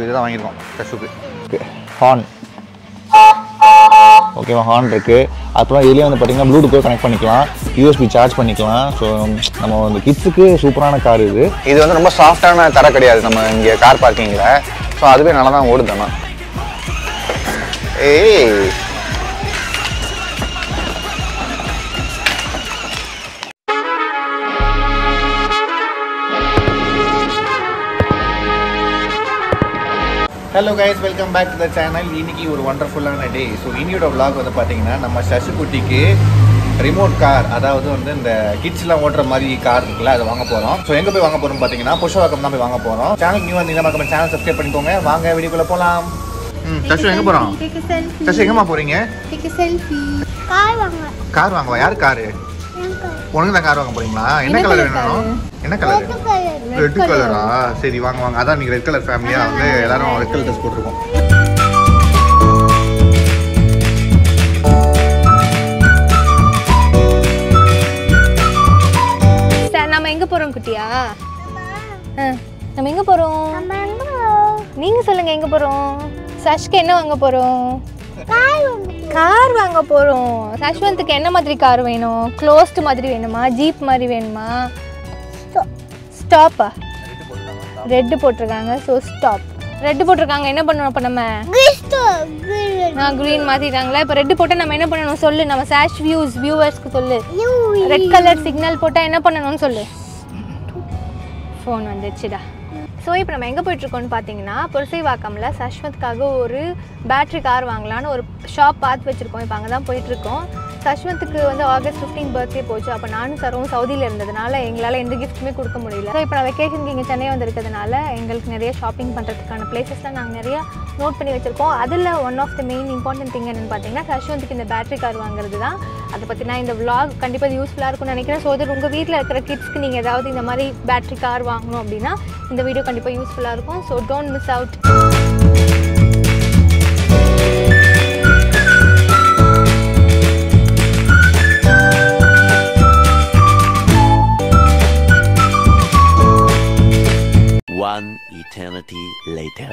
இதுதான் வாங்கியிருக்கோம் டச்சுக்கு ஹார்ன் ஓகேவா ஹார்ன் இருக்குது அப்புறம் இதுலேயே வந்து பார்த்தீங்கன்னா ப்ளூடூத் கனெக்ட் பண்ணிக்கலாம் யூஎஸ்பி சார்ஜ் பண்ணிக்கலாம் ஸோ நம்ம வந்து கிட்ஸுக்கு சூப்பரான கார் இது இது வந்து ரொம்ப சாஃப்டான தர கிடையாது நம்ம இங்கே கார் பார்க்கிங்கில் ஸோ அதுவே நல்லா தான் ஓடுதாண்ணா ஏய் hello guys welcome back to the channel இன்னைக்கு ஒரு ஒண்டர்ஃபுல்லான டே ஸோ இன்னியோட vlog வந்து பார்த்தீங்கன்னா நம்ம சசிகுட்டிக்கு ரிமோட் கார் அதாவது வந்து இந்த கிட்ஸ்லாம் ஓட்டுற மாதிரி கார் இருக்குல்ல அதை வாங்க போகிறோம் ஸோ எங்கே போய் வாங்க போகிறோம் பார்த்தீங்கன்னா புஷ்பவாக்கம் தான் போய் வாங்க போகிறோம் சேனல் நியூ வந்தீங்கன்னா மறக்காம சேனல் சப்ஸ்கிரைப் பண்ணிக்கோங்க வாங்க வீடியோக்குள்ளே போகலாம் ம் சசு எங்கே போகிறோம் Take a selfie. சசு எங்கம்மா போகிறீங்க Take a selfie. கார் வாங்க கார் வாங்கவா யார் காரு உனக்கு தான் கார் வாங்க போறீங்களா என்ன என்ன கலர் colour வேணும் என்ன கலர் ரெட் கலரா சரி வாங்க வாங்க அதான் நீங்க ரெட் கலர் ஃபேமிலியா வந்து எல்லாரும் ரெட் கலர் ட்ரெஸ் போட்டிருக்கோம் சார் நம்ம எங்க போறோம் குட்டியா ஆ, நம்ம எங்க போறோம் நீங்க சொல்லுங்க எங்க போறோம் சஷ்க்கு என்ன வாங்க போறோம் கார் வாங்க போறோம் சஷ்வந்த்க்கு என்ன மாதிரி கார் வேணும் க்ளோஸ்ட் மாதிரி வேணுமா ஜீப் மாதிரி வேணுமா ஸ்டாப்பா ரெட்டு போட்டிருக்காங்க ஸோ ஸ்டாப் ரெட்டு போட்டிருக்காங்க என்ன பண்ணணும் அப்போ நம்ம நான் க்ரீன் மாற்றிட்டாங்களா இப்போ ரெட்டு போட்டால் நம்ம என்ன பண்ணணும் சொல்லு நம்ம சாஷ் வியூஸ் வியூவர்ஸ்க்கு சொல்லு ரெட் கலர் சிக்னல் போட்டால் என்ன பண்ணணும்னு சொல்லு ஃபோன் வந்துச்சுடா ஸோ இப்போ நம்ம எங்கே போயிட்டுருக்கோம்னு பார்த்தீங்கன்னா புரசைவாக்கமில் சஷ்வந்த்காக ஒரு பேட்ரி கார் வாங்கலான்னு ஒரு ஷாப் பார்த்து வச்சுருக்கோம் இப்போ அங்கே தான் போயிட்டுருக்கோம் சஷ்வந்த்க்கு வந்து ஆகஸ்ட் 15 பர்த்டே போச்சு அப்போ நானும் சரவும் சவுதியில் இருந்ததுனால எங்களால் எந்த கிஃப்ட்டுமே கொடுக்க முடியல ஸோ இப்போ நான் வெக்கேஷனுக்கு இங்கே சென்னை வந்திருக்கிறதுனால எங்களுக்கு நிறைய ஷாப்பிங் பண்ணுறதுக்கான பிளேசஸ்லாம் நாங்கள் நிறைய நோட் பண்ணி வச்சுருக்கோம் அதில் one of the main important thing என்னென்னு பார்த்தீங்கன்னா சஷ்வந்த்க்கு இந்த பேட்டரி கார் வாங்குறது தான் அதை பற்றி நான் இந்த vlog கண்டிப்பாக இது யூஸ்ஃபுல்லாக இருக்கும்னு நினைக்கிறேன் ஸோ அது உங்கள் வீட்டில் இருக்கிற கிட்ஸ்க்கு நீங்கள் ஏதாவது இந்த மாதிரி பேட்டரி கார் வாங்கணும் அப்படின்னா இந்த வீடியோ கண்டிப்பாக யூஸ்ஃபுல்லாக இருக்கும் so don't miss out One eternity later.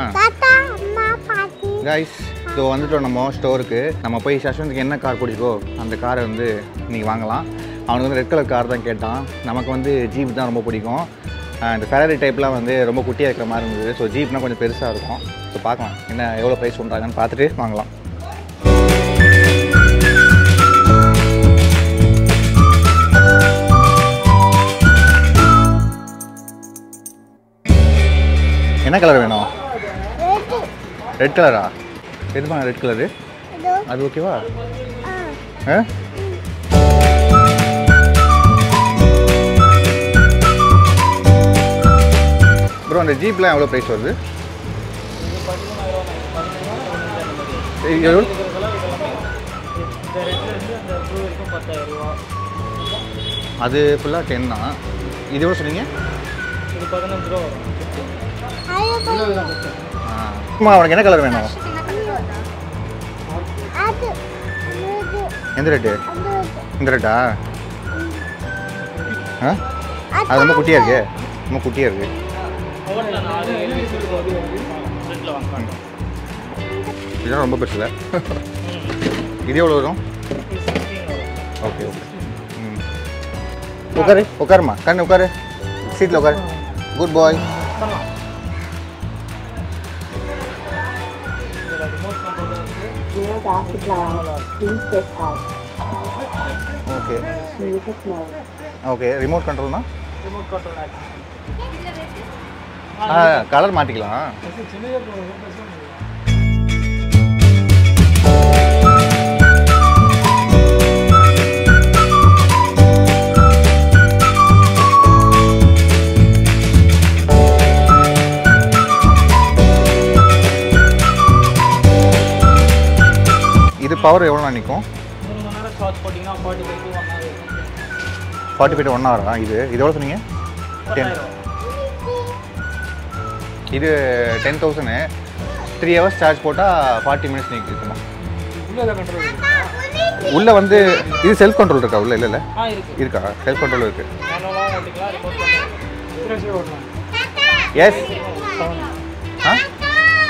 Guys so வந்துட்டோம் நம்ம ஸ்டோருக்கு நம்ம போய் சஷ்வந்த்க்கு என்ன கார் பிடிச்சிக்கோ அந்த காரை வந்து இன்னைக்கு வாங்கலாம் அவனுக்கு வந்து ரெட் கலர் கார் தான் கேட்டான் நமக்கு வந்து ஜீப் தான் ரொம்ப பிடிக்கும் ஆஹ் இந்த ஃபெராரி டைப்லாம் வந்து ரொம்ப குட்டியாக இருக்கிற மாதிரி இருந்தது ஸோ ஜீப்னா கொஞ்சம் பெருசாக இருக்கும் ஸோ பார்க்கலாம் என்ன எவ்வளோ ப்ரைஸ் பண்ணுறாங்கன்னு பார்த்துட்டு வாங்கலாம் என்ன கலர் வேணும் ரெட் கலரா எதுமா ரெட் கலரு அது ஓகேவா ஆ ப்ரோ அந்த ஜீப்லாம் எவ்வளோ ப்ரைஸ் வருது ஏய், எவ்வளோ அது ஃபுல்லாக டென் தான் இது எவ்வளோ சொன்னீங்க ஆ அம்மா உனக்கு என்ன கலர் வேணும் எந்த ரேட்டு இந்த ரேட்டா ஆ அது ரொம்ப குட்டியாக இருக்கு ரொம்ப குட்டியாக இருக்கு இதெல்லாம் ரொம்ப பெருசில் இது எவ்வளோ வரும் ஓகே ஓகே ம் உட்காரு உட்காருமா கண்ணு உட்காரு சீட்டில் உட்காரு good boy okay okay remote கண்ட்ரோல்னா ஆ கலர் மாற்றிக்கலாம் இது பவர் எவ்வளோ நிற்கும் ஃபார்ட்டி ஃபைவ் ஒன் ஹவரா இது இது எவ்வளோ சொன்னீங்க டென் இது ten thousand three hours charge போட்டால் ஃபார்ட்டி மினிட்ஸ் நீங்கள் இருக்குமா உள்ளே வந்து இது செல்ஃப் கண்ட்ரோல் இருக்கா உள்ள இல்லை இல்லை இருக்கா செல்ஃப் கண்ட்ரோல் இருக்கு எஸ் ஆ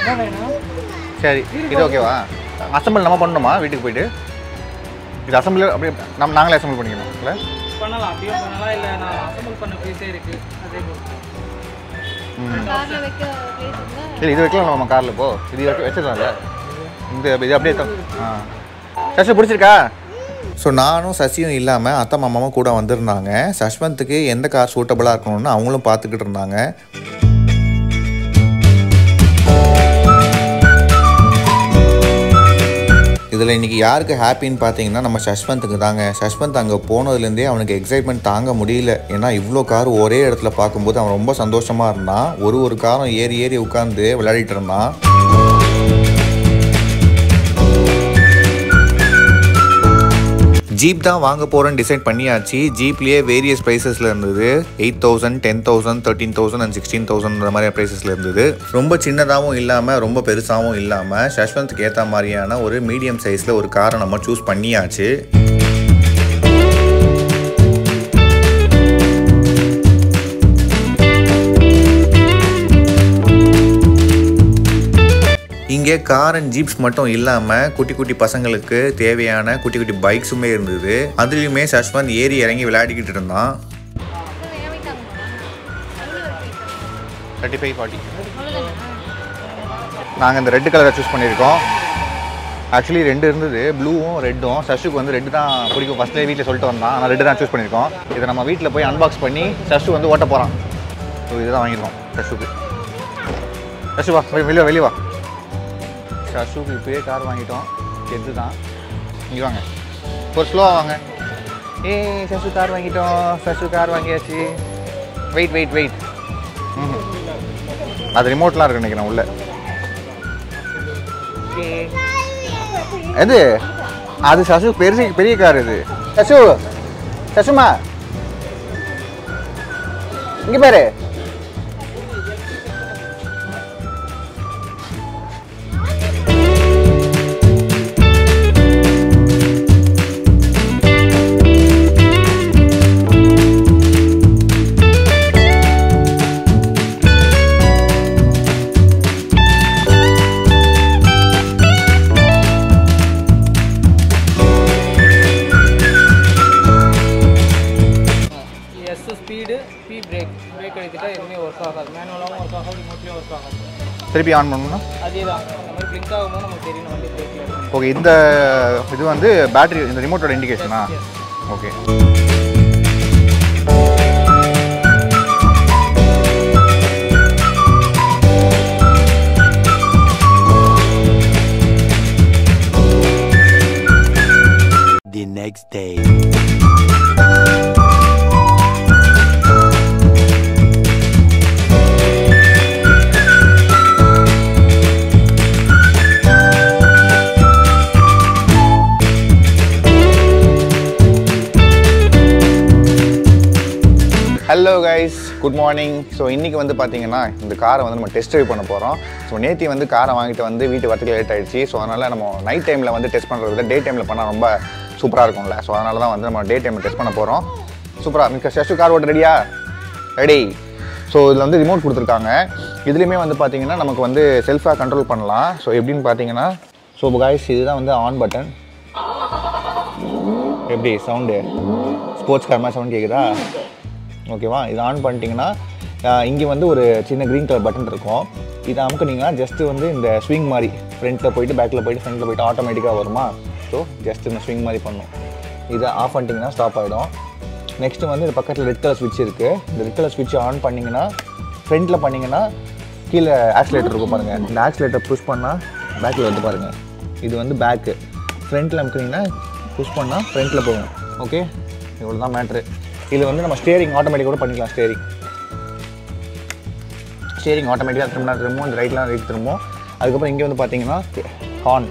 இதான் வேணும் சரி இது ஓகேவா அசம்பிள் நம்ம பண்ணணுமா வீட்டுக்கு போயிட்டு இது அசம்பிள் அப்படியே நம்ம நாங்களே அசம்பிள் பண்ணிக்கணும் இல்லை பண்ணலாம் அப்படியும் பண்ணலாம் இல்லை நான் அசம்பிள் பண்ண பீஸே இருக்குது அதே போல் காரில் வைக்க place இருந்தா இல்லை இது வைக்கலாம் நம்ம காரில் போ இது வைக்க வச்சிடலாம்ல இந்த இது அப்படியே தான் ஆ சசி பிடிச்சிருக்கா ஸோ நானும் சசியும் இல்லாமல் அத்தை மாமாவும் கூட வந்திருந்தாங்க சஷ்வந்த்துக்கு எந்த கார் சூட்டபுளாக இருக்கணும்னு அவங்களும் பார்த்துக்கிட்டு இருந்தாங்க இதில் இன்றைக்கி யாருக்கு ஹாப்பின்னு பார்த்தீங்கன்னா நம்ம சஷ்வந்த்துக்கு தாங்க சஷ்வந்த் அங்கே போனதுலேருந்தே அவனுக்கு எக்ஸைட்மெண்ட் தாங்க முடியல ஏன்னா இவ்வளோ கார் ஒரே இடத்துல பார்க்கும்போது அவன் ரொம்ப சந்தோஷமாக இருந்தான் ஒரு ஒரு காரும் ஏறி ஏறி உட்காந்து விளையாடிட்டு இருந்தான் ஜீப் தான் வாங்க போகிறேன்னு டிசைட் பண்ணியாச்சு ஜீப்லேயே வேரியஸ் ப்ரைஸஸில் இருந்தது eight thousand ten thousand thirteen thousand and sixteen thousand மாதிரி ப்ரைஸஸில் இருந்தது ரொம்ப சின்னதாகவும் இல்லாமல் ரொம்ப பெருசாகவும் இல்லாமல் சஷ்வந்த்க்கு ஏற்ற மாதிரியான ஒரு மீடியம் சைஸில் ஒரு காரை நம்ம சூஸ் பண்ணியாச்சு இங்கே கார் அண்ட் ஜீப்ஸ் மட்டும் இல்லாமல் குட்டி குட்டி பசங்களுக்கு தேவையான குட்டி குட்டி பைக்ஸுமே இருந்தது அதுலேயுமே சஷ்வந்த் ஏறி இறங்கி விளையாடிக்கிட்டு இருந்தான் தேர்ட்டி ஃபைவ் ஃபார்ட்டி நாங்கள் இந்த ரெட் கலரை சூஸ் பண்ணியிருக்கோம் ஆக்சுவலி ரெண்டு இருந்தது ப்ளூவும் ரெட்டும் சஷுக்கு வந்து ரெட்டு தான் பிடிக்கும் ஃபஸ்ட்லேயே வீட்டில் சொல்லிட்டு வந்தான் ஆனால் ரெட்டு தான் சூஸ் பண்ணியிருக்கோம் இதை நம்ம வீட்டில் போய் அன்பாக்ஸ் பண்ணி சஷு வந்து ஓட்ட போகிறான் ஸோ இதுதான் வாங்கியிருக்கோம் சஷுக்கு சஷு வா வெளியே வெளியே வா சஷுக்கு இப்போயே கார் வாங்கிட்டோம் எது தான் இங்கே வாங்க ஒரு ஸ்லோவாக வாங்க ஏய் சஷு கார் வாங்கிட்டோம் சஷு கார் வாங்கியாச்சு வெயிட் வெயிட் வெயிட் ம் அது ரிமோட்லாம் இருக்கு நினைக்கிறேன் உள்ள எது அது சசு பெரிய பெரிய கார் இது சசு சசுமா இங்க பாரு S speed B brake brake எடுத்துட்டா எதுவுமே ஒர்க் ஆகாது மேனுவலாகவும் ஒர்க் ஆகாது ரிமோட்லேயும் ஒர்க் ஆகாது திருப்பி ஆன் பண்ணணும்னா அதே தான் அந்த மாதிரி பிளிங்க் ஆகும்போது நமக்கு தெரியணும் வண்டி பிரேக்கில் இருக்கு ஓகே இந்த இது வந்து பேட்டரி இந்த ரிமோட்டோட இண்டிகேஷனா okay The next day. Hello guys good morning so இன்றைக்கி வந்து பார்த்தீங்கன்னா இந்த காரை வந்து நம்ம டெஸ்ட் ட்ரைவ் பண்ண போகிறோம் ஸோ நேத்தி வந்து காரை வாங்கிட்டு வந்து வீட்டு வரத்துக்கு லேட் ஆயிடுச்சு ஸோ அதனால் நம்ம நைட் டைமில் வந்து டெஸ்ட் பண்ணுறத விட டே டைமில் பண்ணால் ரொம்ப சூப்பராக இருக்கும்ல ஸோ அதனால தான் வந்து நம்ம டே டைமில் டெஸ்ட் பண்ண போகிறோம் சூப்பராக மிக்க ஷெஷு கார் ஓட்ட ரெடியா ரெடி ஸோ இதில் வந்து ரிமோட் கொடுத்துருக்காங்க இதுலேயுமே வந்து பார்த்தீங்கன்னா நமக்கு வந்து செல்ஃபாக கண்ட்ரோல் பண்ணலாம் ஸோ எப்படின்னு பார்த்தீங்கன்னா ஸோ காய்ஸ் இதுதான் வந்து ஆன் பட்டன் எப்படி சவுண்டு ஸ்போர்ட்ஸ் கார் மாதிரி சவுண்ட் கேட்குதா ஓகேவா இது ஆன் பண்ணிட்டீங்கன்னா இங்கே வந்து ஒரு சின்ன க்ரீன் கலர் பட்டன் இருக்கும் இதை அமுக்குனீங்கன்னா ஜஸ்ட்டு வந்து இந்த ஸ்விங் மாதிரி ஃப்ரண்ட்டில் போயிட்டு பேக்கில் போயிட்டு ஃப்ரண்ட்டில் போயிட்டு ஆட்டோமேட்டிக்காக வருமா ஸோ ஜஸ்ட் இந்த ஸ்விங் மாதிரி பண்ணும் இதை ஆஃப் பண்ணிட்டீங்கன்னா ஸ்டாப் ஆகிடும் நெக்ஸ்ட்டு வந்து இந்த பக்கத்தில் ரெட் கலர் ஸ்விட்ச் இருக்குது இந்த ரெட் கலர் ஸ்விட்ச் ஆன் பண்ணிங்கன்னா ஃப்ரண்ட்டில் பண்ணிங்கன்னா கீழே ஆக்சிலேட்டர் இருக்கும் பாருங்கள் இந்த ஆக்சிலேட்டர் புஷ் பண்ணால் பேக்கில் வந்து பாருங்கள் இது வந்து பேக்கு ஃப்ரண்ட்டில் அமுக்குனீங்கன்னா புஷ் பண்ணால் ஃப்ரண்ட்டில் போகும் ஓகே இவ்வளோ தான் மேட்ரு இதில் வந்து நம்ம ஸ்டேரிங் ஆட்டோமேட்டிக் கூட பண்ணிக்கலாம் ஸ்டேரிங் ஸ்டேரிங் ஆட்டோமேட்டிக்காக திரும்பினா திரும்பும் இந்த ரைட்லாம் ரைட் திரும்பும் அதுக்கப்புறம் இங்கே வந்து பார்த்தீங்கன்னா ஹார்ன்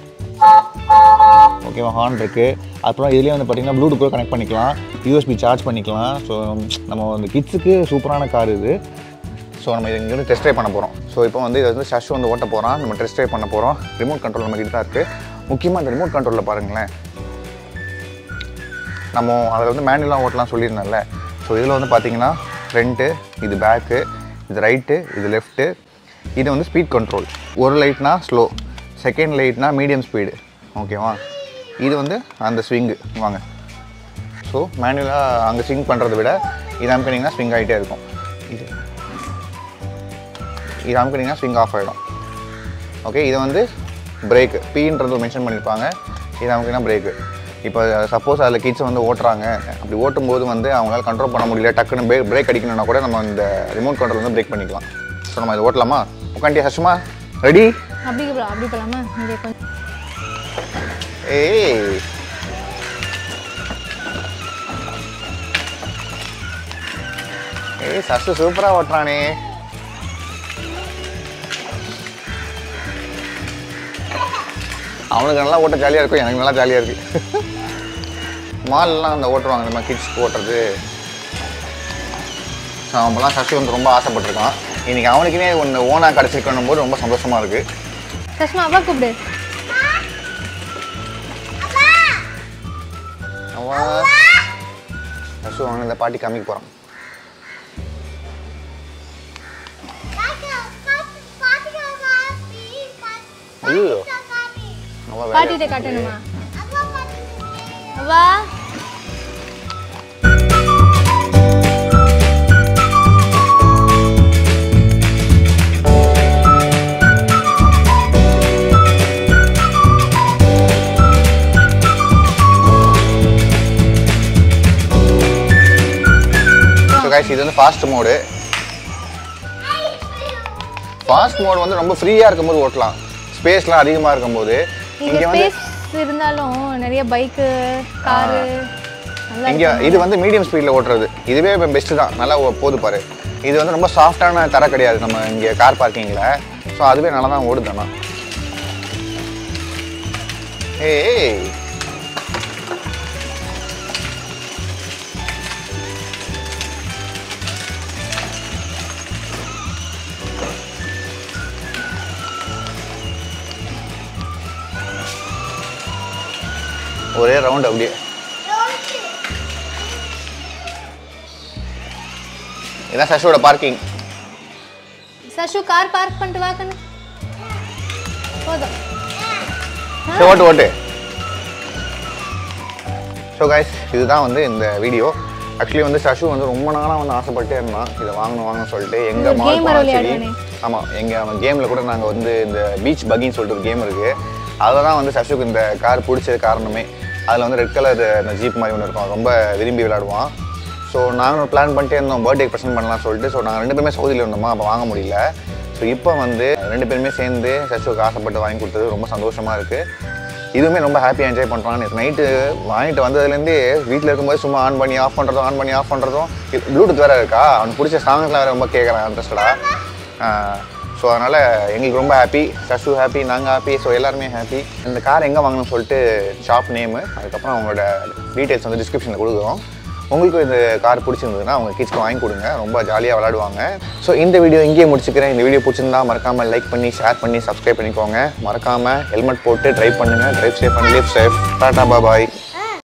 ஓகேவா ஹார்ன் இருக்குது அப்புறம் இதுலேயே வந்து பார்த்தீங்கன்னா ப்ளூடூத் கூட கனெக்ட் பண்ணிக்கலாம் யூஎஸ்பி சார்ஜ் பண்ணிக்கலாம் ஸோ நம்ம வந்து கிட்ஸுக்கு சூப்பரான கார் இது ஸோ நம்ம இதை இங்கே வந்து டெஸ்ட் ட்ரைவ் பண்ண போகிறோம் ஸோ இப்போ வந்து இதை வந்து ஷஷ் வந்து ஓட்ட போகிறோம் நம்ம டெஸ்ட் ட்ரைவ் பண்ண போகிறோம் ரிமோட் கண்ட்ரோல் நம்ம கிட்ட தான் இருக்குது முக்கியமாக இந்த ரிமோட் கண்ட்ரோலில் பாருங்களேன் நம்ம அதில் வந்து மேனுவலாக ஓட்டலாம் சொல்லியிருந்தேன்ல ஸோ இதில் வந்து பார்த்தீங்கன்னா ஃப்ரண்ட்டு இது பேக்கு இது ரைட்டு இது லெஃப்ட்டு இது வந்து ஸ்பீட் கண்ட்ரோல் ஒரு லைட்னா ஸ்லோ செகண்ட் லைட்னா மீடியம் ஸ்பீடு ஓகேவா இது வந்து அந்த ஸ்விங்கு வாங்க ஸோ மேனுவலாக அங்கே ஸ்விங் பண்ணுறதை விட இது அமுக்கினீங்கன்னா ஸ்விங் ஆகிட்டே இருக்கும் இது இது அமுக்கினீங்கன்னா ஸ்விங் ஆஃப் ஆகிடும் ஓகே இது வந்து பிரேக்கு பீன்றது மென்ஷன் பண்ணியிருப்பாங்க இது அமுக்கினா பிரேக்கு இப்போ சப்போஸ் அதில் கிட்ஸ் வந்து ஓட்டுறாங்க அப்படி ஓட்டும்போது வந்து அவங்களால கண்ட்ரோல் பண்ண முடியல டக்குன்னு பிரேக் பிரேக் அடிக்கணும்னா கூட நம்ம இந்த ரிமோட் கண்ட்ரோல் வந்து பிரேக் பண்ணிக்கலாம் ஸோ நம்ம இது ஓட்டலாமா உட்காண்டியா சஷ்மா ரெடி அப்படி போகலாம் அப்படி போகலாமா இங்கே கொஞ்சம் ஏய் ஏய் சசு சூப்பராக ஓட்டுறானே அவனுக்கு நல்லா ஓட்ட ஜாலியாக இருக்கும் எனக்கு நல்லா ஜாலியாக இருக்கு மால்லாம் அந்த ஓட்டுருவாங்க இந்த மாதிரி கிட்ஸ் ஓட்டுறது ஸோ அவன்லாம் சசி வந்து ரொம்ப ஆசைப்பட்டிருக்கான் இன்னைக்கு அவனுக்குனே ஒன்று ஓனாக கிடச்சிருக்கணும் போது ரொம்ப சந்தோஷமாக இருக்குது சஷ்மா அப்பா கூப்பிடு அவன் சசு அவன் இந்த பாட்டி காமிக்க போகிறான் ஐயோ அவன் வேற பாட்டிகிட்ட காட்டணுமா வா ஸோ கைஸ் இது வந்து ஃபாஸ்ட் மோடு ஃபாஸ்ட் மோடு வந்து ரொம்ப ஃப்ரீயாக இருக்கும்போது ஓட்டலாம் ஸ்பேஸ்லாம் அதிகமாக இருக்கும்போது இங்க இங்கே வந்து ஸ்பேஸ் இருந்தாலும் நிறைய பைக்கு காரு நல்லா இங்கே இது வந்து மீடியம் ஸ்பீடில் ஓட்டுறது இதுவே இப்போ பெஸ்ட்டு தான் நல்லா ஓ- போகுது பாரு இது வந்து ரொம்ப சாஃப்டான தர கிடையாது நம்ம இங்கே கார் பார்க்கிங்கில் ஸோ அதுவே நல்லா தான் ஓடுது ஆனால் ஏய் ஒரே ரவுண்ட் அப்படியே இதான் சஷோட பார்க்கிங் சஷு கார் பார்க் பண்ணிட்டு வா கண்ணு போதும் சரி ஓட்டு ஓட்டு ஸோ கைஸ் இதுதான் வந்து இந்த வீடியோ ஆக்சுவலி வந்து சஷு வந்து ரொம்ப நாளாக வந்து ஆசைப்பட்டே இருந்தான் இதை வாங்கணும் வாங்கணும் சொல்லிட்டு எங்கள் ஒரு மால் game போனாலும் சரி விளையாடுவானே. ஆமாம் எங்கள் அவன் கேமில் கூட நாங்கள் வந்து இந்த பீச் பகின்னு சொல்லிட்டு ஒரு கேம் இருக்குது அதில் தான் வந்து சஷுக்கு இந்த கார் பிடிச்சது காரணமே அதில் வந்து ரெட் கலர் இந்த ஜீப் மாதிரி ஒன்று இருக்கும் ரொம்ப விரும்பி விளையாடுவான் ஸோ நாங்களும் பிளான் பண்ணிட்டே இருந்தோம் பர்த்டே ப்ரெசென்ட் பண்ணலாம் சொல்லிட்டு ஸோ நாங்கள் ரெண்டு பேருமே சவுதியில் இருந்தோமா அப்போ வாங்க முடியல ஸோ இப்போ வந்து ரெண்டு பேருமே சேர்ந்து சஷுக்கு ஆசைப்பட்டு வாங்கி கொடுத்தது ரொம்ப சந்தோஷமாக இருக்குது இதுவுமே ரொம்ப ஹாப்பியாக என்ஜாய் பண்ணுறான் நேற்று நைட்டு வாங்கிட்டு வந்ததுலேருந்தே வீட்டில் இருக்கும்போது சும்மா ஆன் பண்ணி ஆஃப் பண்ணுறதும் ஆன் பண்ணி ஆஃப் பண்ணுறதும் ப்ளூடூத் வேறு இருக்கா அவனுக்கு பிடிச்ச சாங்ஸ்லாம் வேறு ரொம்ப கேட்குறான் இன்ட்ரெஸ்டடாக ஸோ அதனால் எங்களுக்கு ரொம்ப ஹாப்பி சஷு ஹாப்பி நாங்கள் ஹாப்பி ஸோ எல்லாருமே ஹாப்பி இந்த கார் எங்கே வாங்கணும்னு சொல்லிட்டு ஷாப் நேமு அதுக்கப்புறம் அவங்களோட டீட்டெயில்ஸ் வந்து டிஸ்கிரிப்ஷனில் கொடுக்குறோம் உங்களுக்கு இந்த கார் பிடிச்சிருந்ததுன்னா அவங்க கிட்ஸ்க்கு வாங்கி கொடுங்க ரொம்ப ஜாலியாக விளையாடுவாங்க ஸோ இந்த வீடியோ இங்கேயே முடிச்சுக்கிறேன் இந்த வீடியோ பிடிச்சிருந்தா மறக்காமல் லைக் பண்ணி ஷேர் பண்ணி சப்ஸ்கிரைப் பண்ணிக்கோங்க மறக்காமல் ஹெல்மெட் போட்டு ட்ரைவ் பண்ணுங்கள் drive safe and live safe tata bye